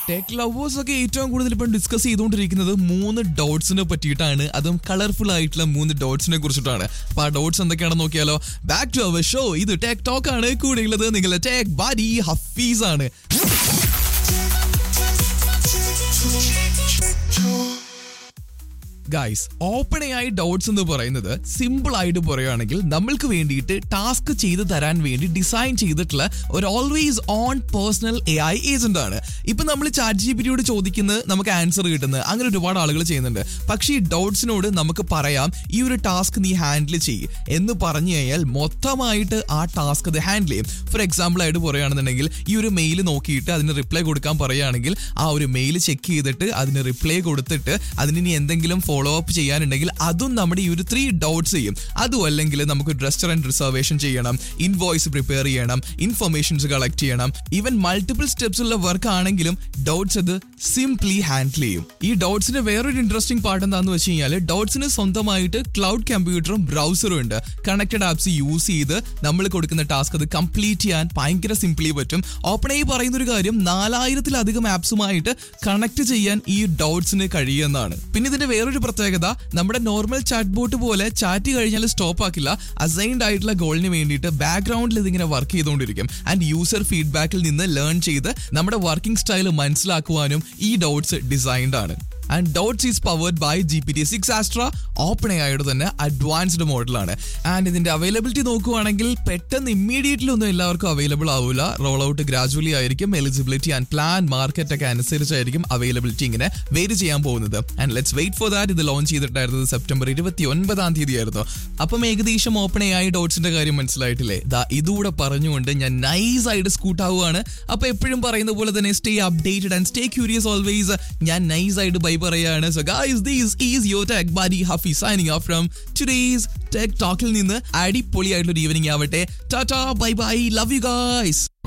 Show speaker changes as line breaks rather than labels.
tech lovers ഒക്കെ ഏറ്റവും കൂടുതൽ ഇപ്പം ഡിസ്കസ് ചെയ്തുകൊണ്ടിരിക്കുന്നത് മൂന്ന് ഡോട്ട്സിനെ പറ്റിയിട്ടാണ് അതും കളർഫുൾ ആയിട്ടുള്ള മൂന്ന് ഡോട്ട്സിനെ കുറിച്ചിട്ടാണ് അപ്പൊ ആ ഡോട്ട്സ് എന്തൊക്കെയാണെന്ന് നോക്കിയാലോ ബാക്ക് ടു അവർ ഷോ ഇത് ടെക് ടോക്ക് ആണ് കൂടെയുള്ളത് നിങ്ങളുടെ ടെക് ബാരി ഹഫീസ് ആണ് ഗൈസ് ഓപ്പൺ ആയി ഡൗട്ട്സ് എന്ന് പറയുന്നത് സിമ്പിൾ ആയിട്ട് പറയുകയാണെങ്കിൽ നമ്മൾക്ക് വേണ്ടിയിട്ട് ടാസ്ക് ചെയ്ത് തരാൻ വേണ്ടി ഡിസൈൻ ചെയ്തിട്ടുള്ള ഒരു always on personal A I agent ആണ് ഇപ്പൊ നമ്മൾ ചാറ്റ് ജി പി ടിയോട് ചോദിക്കുന്നത് നമുക്ക് ആൻസർ കിട്ടുന്നത് അങ്ങനെ ഒരുപാട് ആളുകൾ ചെയ്യുന്നുണ്ട് പക്ഷേ ഈ ഡൗട്ട്സിനോട് നമുക്ക് പറയാം ഈ ഒരു ടാസ്ക് നീ ഹാൻഡിൽ ചെയ്യും എന്ന് പറഞ്ഞു കഴിഞ്ഞാൽ മൊത്തമായിട്ട് ആ ടാസ്ക് അത് ഹാൻഡിൽ ചെയ്യും ഫോർ എക്സാമ്പിൾ ആയിട്ട് പറയുകയാണെന്നുണ്ടെങ്കിൽ ഈ ഒരു മെയിൽ നോക്കിയിട്ട് അതിന് റിപ്ലൈ കൊടുക്കാൻ പറയുകയാണെങ്കിൽ ആ ഒരു മെയിൽ ചെക്ക് ചെയ്തിട്ട് അതിന് റിപ്ലൈ കൊടുത്തിട്ട് അതിന് ഇനി എന്തെങ്കിലും ഫോളോ അപ്പ് ചെയ്യാനുണ്ടെങ്കിൽ അതും നമ്മുടെ ഈ ഒരു ത്രീ ഡൗട്ട്സ് ചെയ്യും അതും അല്ലെങ്കിൽ നമുക്ക് റെസ്റ്റോറൻറ്റ് റിസർവേഷൻ ചെയ്യണം ഇൻവോയ്സ് പ്രിപ്പയർ ചെയ്യണം ഇൻഫർമേഷൻസ് കളക്ട് ചെയ്യണം ഈവൻ മൾട്ടിപ്പിൾ സ്റ്റെപ്സ് ഉള്ള വർക്ക് ആണെങ്കിലും ഡൗട്ട്സ് അത് സിംപ്ലി ഹാൻഡിൽ ചെയ്യും ഈ ഡൗട്ട്സിന്റെ വേറൊരു ഇൻട്രസ്റ്റിംഗ് പാർട്ട് എന്താണെന്ന് വെച്ച് കഴിഞ്ഞാൽ ഡൗട്ട്സിന് സ്വന്തമായിട്ട് ക്ലൗഡ് കമ്പ്യൂട്ടറും ബ്രൗസറും ഉണ്ട് കണക്റ്റഡ് ആപ്സ് യൂസ് ചെയ്ത് നമ്മൾ കൊടുക്കുന്ന ടാസ്ക് അത് കംപ്ലീറ്റ് ചെയ്യാൻ ഭയങ്കര സിംപ്ലി പറ്റും ഓപ്പൺ ആയി പറയുന്ന ഒരു കാര്യം നാലായിരത്തിലധികം ആപ്സുമായിട്ട് കണക്ട് ചെയ്യാൻ ഈ ഡൗട്ട്സിന് കഴിയുമെന്നാണ് പിന്നെ ഇതിന്റെ വേറൊരു പ്രത്യേകത നമ്മുടെ നോർമൽ ചാറ്റ് ബോട്ട് പോലെ ചാറ്റ് കഴിഞ്ഞാൽ സ്റ്റോപ്പ് ആക്കില്ല അസൈൻഡ് ആയിട്ടുള്ള ഗോളിന് വേണ്ടിയിട്ട് ബാക്ക്ഗ്രൗണ്ടിൽ ഇതിങ്ങനെ വർക്ക് ചെയ്തുകൊണ്ടിരിക്കും ആൻഡ് യൂസർ ഫീഡ്ബാക്കിൽ നിന്ന് ലേൺ ചെയ്ത് നമ്മുടെ വർക്കിംഗ് സ്റ്റൈൽ മനസ്സിലാക്കുവാനും ഈ ഡൗട്ട്സ് ഡിസൈൻഡ് ആണ് and dots is powered by G P T six astra open ആയിട്ട് തന്നെ അഡ്വാൻസ്ഡ് മോഡലാണ് ആൻഡ് ഇതിന്റെ അവൈലബിലിറ്റി നോക്കുവാണെങ്കിൽ പെട്ടെന്ന് ഇമ്മീഡിയറ്റ്ലി ഒന്നും എല്ലാവർക്കും അവൈലബിൾ ആവില്ല റോൾ ഔട്ട് ഗ്രാജുവലി ആയിരിക്കും എലിജിബിലിറ്റി ആൻഡ് പ്ലാൻ മാർക്കറ്റ് ഒക്കെ അനുസരിച്ചായിരിക്കും അവൈലബിലിറ്റി ഇങ്ങനെ വെയിറ്റ് ചെയ്യാൻ പോകുന്നത് and let's wait for that ഇത് ലോഞ്ച് ചെയ്തിട്ടായിരുന്നത് സെപ്റ്റംബർ ഇരുപത്തി ഒൻപതാം തീയതി ആയിരുന്നു അപ്പം ഏകദേശം ഓപ്പൺ ആയി ഡോട്ട്സിന്റെ കാര്യം മനസ്സിലായിട്ടില്ലേ ദാ ഇതുകൂടെ പറഞ്ഞുകൊണ്ട് ഞാൻ നൈസ് ആയിട്ട് സ്കൂട്ട് ആവുകയാണ് അപ്പൊ എപ്പോഴും പറയുന്ന പോലെ തന്നെ stay updated and stay curious always ഞാൻ നൈസ് ആയിട്ട് ബൈ പറയാണ് so guys these is your tech ബാരി ഹഫി signing off from today's tech ടോക്കിൽ നിന്ന് അടിപൊളിയായിട്ടുള്ള ഒരു ഈവനിങ് ആവട്ടെ ടാറ്റാ bye bye love you guys